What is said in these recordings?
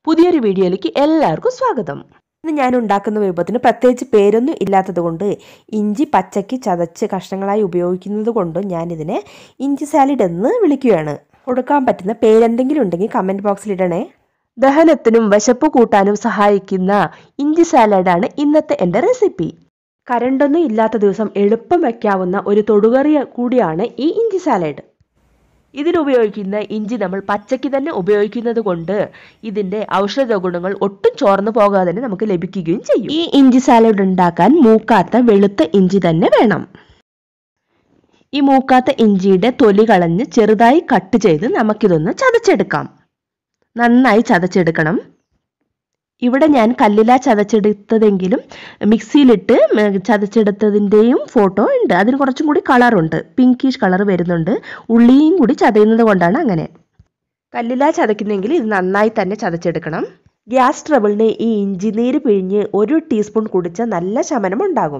പുതിയൊരു വീഡിയോയിലേക്ക് എല്ലാവർക്കും സ്വാഗതം ഇന്ന് ഞാൻ ഉണ്ടാക്കുന്ന വിഭവത്തിന് പ്രത്യേകിച്ച് പേരൊന്നും ഇല്ലാത്തത് കൊണ്ട് ഇഞ്ചി പച്ചയ്ക്ക് ചതച്ച് കഷ്ണങ്ങളായി ഉപയോഗിക്കുന്നത് കൊണ്ടും ഞാനിതിനെ ഇഞ്ചി സാലഡ് എന്ന് വിളിക്കുകയാണ് കൊടുക്കാൻ പറ്റുന്ന പേരെന്തെങ്കിലും ഉണ്ടെങ്കിൽ കമൻറ്റ് ബോക്സിൽ ഇടണേ ദഹനത്തിനും വിശപ്പ് കൂട്ടാനും സഹായിക്കുന്ന ഇഞ്ചി സാലഡാണ് ഇന്നത്തെ എൻ്റെ റെസിപ്പി കരണ്ടൊന്നും ഇല്ലാത്ത ദിവസം എളുപ്പം വയ്ക്കാവുന്ന ഒരു തൊടുകറി കൂടിയാണ് ഈ ഇഞ്ചി സാലഡ് ഇതിനുപയോഗിക്കുന്ന ഇഞ്ചി നമ്മൾ പച്ചയ്ക്ക് തന്നെ ഉപയോഗിക്കുന്നത് കൊണ്ട് ഇതിന്റെ ഔഷധ ഗുണങ്ങൾ ഒട്ടും ചോർന്നു പോകാതെ തന്നെ നമുക്ക് ലഭിക്കുകയും ചെയ്യും ഈ ഇഞ്ചി സാലഡ് ഉണ്ടാക്കാൻ മൂക്കാത്ത വെളുത്ത ഇഞ്ചി തന്നെ വേണം ഈ മൂക്കാത്ത ഇഞ്ചിയുടെ തൊലി കളഞ്ഞ് ചെറുതായി കട്ട് ചെയ്ത് നമുക്കിതൊന്ന് ചതച്ചെടുക്കാം നന്നായി ചതച്ചെടുക്കണം ഇവിടെ ഞാൻ കല്ലില ചതച്ചെടുത്തതെങ്കിലും മിക്സിയിലിട്ട് ചതച്ചെടുത്തതിൻ്റെയും ഫോട്ടോ ഉണ്ട് അതിന് കുറച്ചും കൂടി കളറുണ്ട് പിങ്കിഷ് കളർ വരുന്നുണ്ട് ഉള്ളിയും കൂടി ചതയുന്നത് കൊണ്ടാണ് അങ്ങനെ കല്ലില ചതയ്ക്കുന്നെങ്കിൽ ഇത് നന്നായി തന്നെ ചതച്ചെടുക്കണം ഗ്യാസ് ട്രബിളിന് ഈ ഇഞ്ചി നീര് പിഴിഞ്ഞ് ഒരു ടീസ്പൂൺ കുടിച്ചാൽ നല്ല ശമനം ഉണ്ടാകും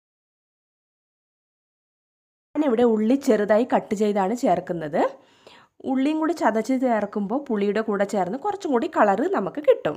ഞാനിവിടെ ഉള്ളി ചെറുതായി കട്ട് ചെയ്താണ് ചേർക്കുന്നത് ഉള്ളിയും കൂടി ചതച്ച് ചേർക്കുമ്പോൾ പുളിയുടെ കൂടെ ചേർന്ന് കുറച്ചും കൂടി കളറ് നമുക്ക് കിട്ടും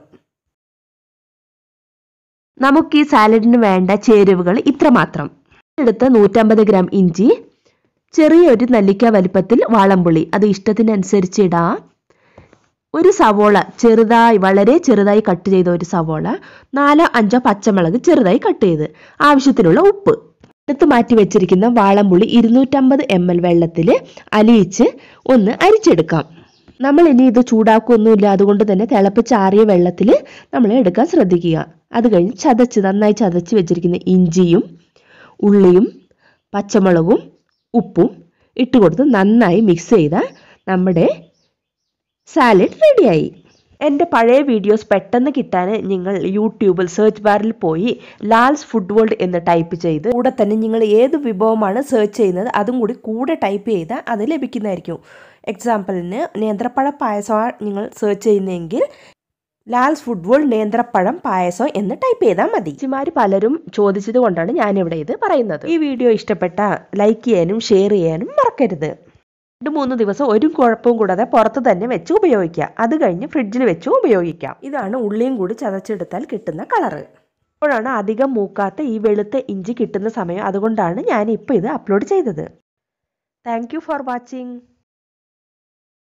നമുക്ക് ഈ സാലഡിന് വേണ്ട ചേരുവകൾ ഇത്രമാത്രം എടുത്ത് നൂറ്റമ്പത് ഗ്രാം ഇഞ്ചി ചെറിയൊരു നെല്ലിക്ക വലിപ്പത്തിൽ വാളംപുളി അത് ഇഷ്ടത്തിനനുസരിച്ച് ഇടാം ഒരു സവോള ചെറുതായി വളരെ ചെറുതായി കട്ട് ചെയ്ത ഒരു സവോള നാലോ അഞ്ചോ പച്ചമുളക് ചെറുതായി കട്ട് ചെയ്ത് ആവശ്യത്തിനുള്ള ഉപ്പ് എടുത്ത് മാറ്റി വെച്ചിരിക്കുന്ന വാളംപുളി ഇരുന്നൂറ്റമ്പത് എം എൽ വെള്ളത്തിൽ അലിയിച്ച് ഒന്ന് അരിച്ചെടുക്കാം നമ്മൾ ഇനി ഇത് ചൂടാക്കുകയൊന്നുമില്ല അതുകൊണ്ട് തന്നെ തിളപ്പിച്ചാറിയ വെള്ളത്തിൽ നമ്മൾ എടുക്കാൻ ശ്രദ്ധിക്കുക അത് കഴിഞ്ഞ് ചതച്ച് നന്നായി ചതച്ച് വെച്ചിരിക്കുന്ന ഇഞ്ചിയും ഉള്ളിയും പച്ചമുളകും ഉപ്പും ഇട്ട് കൊടുത്ത് നന്നായി മിക്സ് ചെയ്ത നമ്മുടെ സാലഡ് റെഡിയായി എൻ്റെ പഴയ വീഡിയോസ് പെട്ടെന്ന് കിട്ടാൻ നിങ്ങൾ യൂട്യൂബിൽ സെർച്ച് ബാറിൽ പോയി ലാൽസ് ഫുഡ് വേൾഡ് എന്ന് ടൈപ്പ് ചെയ്ത് കൂടെ തന്നെ നിങ്ങൾ ഏത് വിഭവമാണ് സെർച്ച് ചെയ്യുന്നത് അതും കൂടി കൂടെ ടൈപ്പ് ചെയ്താൽ അത് ലഭിക്കുന്നതായിരിക്കും എക്സാമ്പിളിന് നേന്ത്രപ്പഴ പായസമാണ് നിങ്ങൾ സെർച്ച് ചെയ്യുന്നതെങ്കിൽ ലാൽസ് ഫുഡ് വേൾഡ് നേന്ത്രപ്പഴം പായസം എന്ന് ടൈപ്പ് ചെയ്താൽ മതി ചേച്ചിമാർ പലരും ചോദിച്ചത് കൊണ്ടാണ് ഞാനിവിടെ ഇത് പറയുന്നത് ഈ വീഡിയോ ഇഷ്ടപ്പെട്ട ലൈക്ക് ചെയ്യാനും ഷെയർ ചെയ്യാനും മറക്കരുത് രണ്ട് മൂന്ന് ദിവസം ഒരു കുഴപ്പവും കൂടാതെ പുറത്ത് തന്നെ വെച്ച് ഉപയോഗിക്കാം അത് കഴിഞ്ഞ് ഫ്രിഡ്ജിൽ വെച്ച് ഉപയോഗിക്കാം ഇതാണ് ഉള്ളിയും കൂടി ചതച്ചെടുത്താൽ കിട്ടുന്ന കളറ് അപ്പോഴാണ് അധികം മൂക്കാത്ത ഈ വെളുത്ത ഇഞ്ചി കിട്ടുന്ന സമയം അതുകൊണ്ടാണ് ഞാൻ ഇപ്പോൾ ഇത് അപ്ലോഡ് ചെയ്തത് താങ്ക് യു ഫോർ വാച്ചിങ്